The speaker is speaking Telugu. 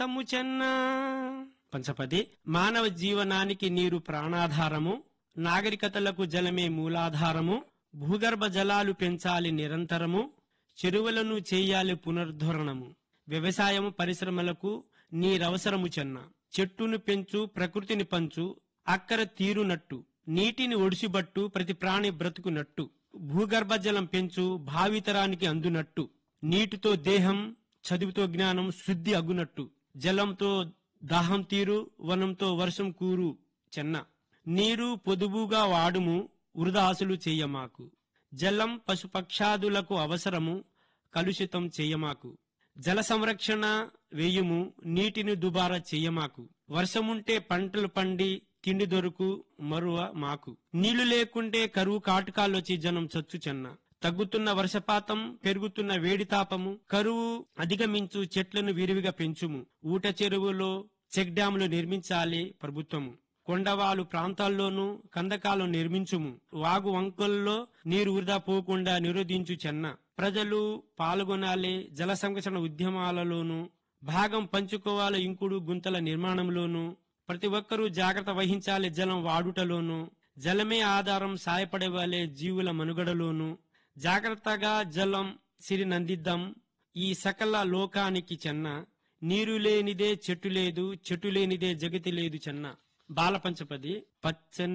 రక్తము చెన్న పంచపది మానవ జీవనానికి నీరు ప్రాణాధారము నాగరికతలకు జలమే మూలాధారము భూగర్భ జలాలు పెంచాలి నిరంతరము చెరువులను చేయాలి పునరుద్ధరణము వ్యవసాయము పరిశ్రమలకు నీరవసరము చెన్న చెట్టును పెంచు ప్రకృతిని పంచు అక్కర తీరునట్టు నీటిని ఒడిసిబట్టు ప్రతి ప్రాణి బ్రతుకునట్టు భూగర్భ జలం పెంచు భావితరానికి అందునట్టు నీటితో దేహం చదువుతో జ్ఞానం శుద్ధి అగునట్టు జలంతో దాహం తీరు వనంతో వర్షం కూరు చెన్న నీరు పొదుపుగా వాడుము వృధాసులు చెయ్యమాకు జలం పశుపక్షాదులకు అవసరము కలుషితం చెయ్యమాకు జల సంరక్షణ వేయుము నీటిని దుబారా చెయ్యమాకు వర్షముంటే పంటలు పండి తిండి దొరుకు మరువ మాకు నీళ్లు లేకుంటే కరువు కాటుకాలొచ్చి జనం చచ్చు చెన్న తగ్గుతున్న వర్షపాతం పెరుగుతున్న వేడి తాపము కరువు అధిగమించు చెట్లను విరివిగా పెంచుము ఊట చెరువులో చెక్ డ్యాంలు నిర్మించాలి ప్రభుత్వము కొండవాలు ప్రాంతాల్లోనూ కందకాలు నిర్మించుము వాగు వంకల్లో నీరు వృధా పోకుండా నిరోధించు చెన్న ప్రజలు పాల్గొనాలి జల సంరక్షణ ఉద్యమాలలోనూ భాగం పంచుకోవాలి ఇంకుడు గుంతల నిర్మాణంలోనూ ప్రతి ఒక్కరూ జాగ్రత్త వహించాలి జలం వాడుటలోనూ జలమే ఆధారం సాయపడేవాలే జీవుల మనుగడలోనూ జాగ్రత్తగా జలం సిరినందిద్దాం ఈ సకల లోకానికి చెన్న నీరు లేనిదే చెట్టు లేదు చెట్టు లేనిదే జగతి లేదు చెన్న బాలపంచపది పచ్చని